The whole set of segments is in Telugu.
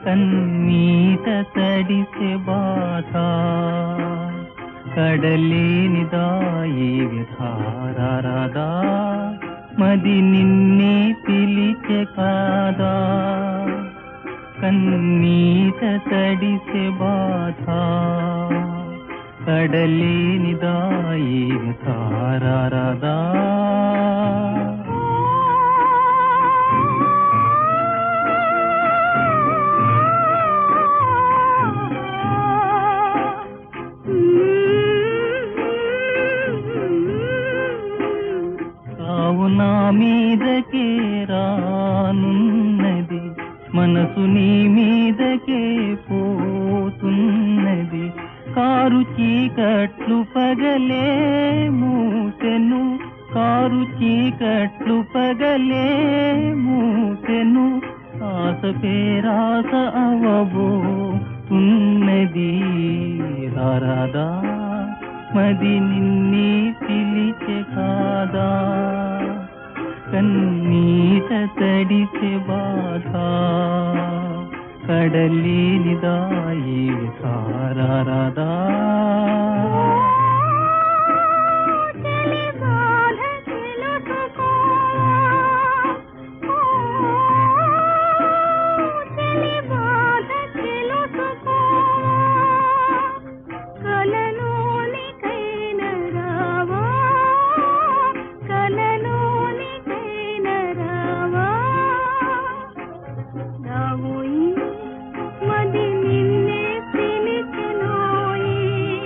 కన్నీట తడిసె బాధ కడలేనిదాయి విధారదా మది నిన్నే పిలిచె కాదా కన్నీట తడిసె బాధ కడలేనిదాయి విధారదా కావు నా మీదకే రానున్నది మనసు నీ మీదకే పోతున్నది కారు చీకట్లు పగలే మూసెను కారు చీకట్లు పగలే మూసెను ఆశ పేరాస అవబోతున్నది రారాదా మది నిన్నే పిలిచె కాదా కన్నీట తడిసె బాధ కడలేనిదాయి సారారదా చలి బాధ తెలుసుకో చలి బాధ తెలుసుకో కలలోనికైన రావా కలలోనికైన రావా రావోయి మది నిన్నే పిలిచెనోయి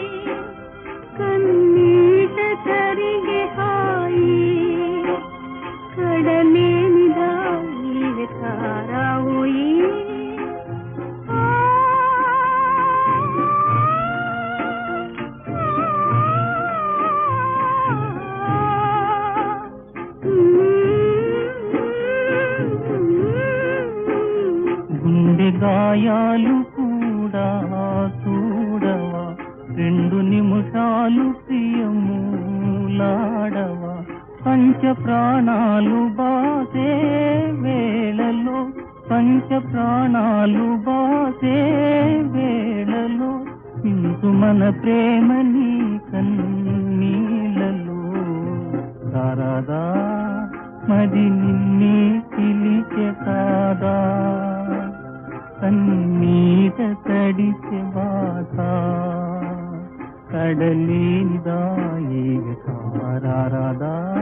కన్నీట తరిగే హాయి కడలేనిదాయి తారావుయి గుండె గాయాలు కూడా చూడవా రెండు నిమిషాలు ప్రియములాడవా పంచ ప్రాణాలు బాసే వేళలో పంచ ప్రాణాలు బాసే వేళలో ఇందు మన ప్రేమని కన్నీళ్ళలో రారాదా మది నిన్నే పిలిచె కాదా కన్నీట తడిచె బాధ కడలేనిదాయి సారారదా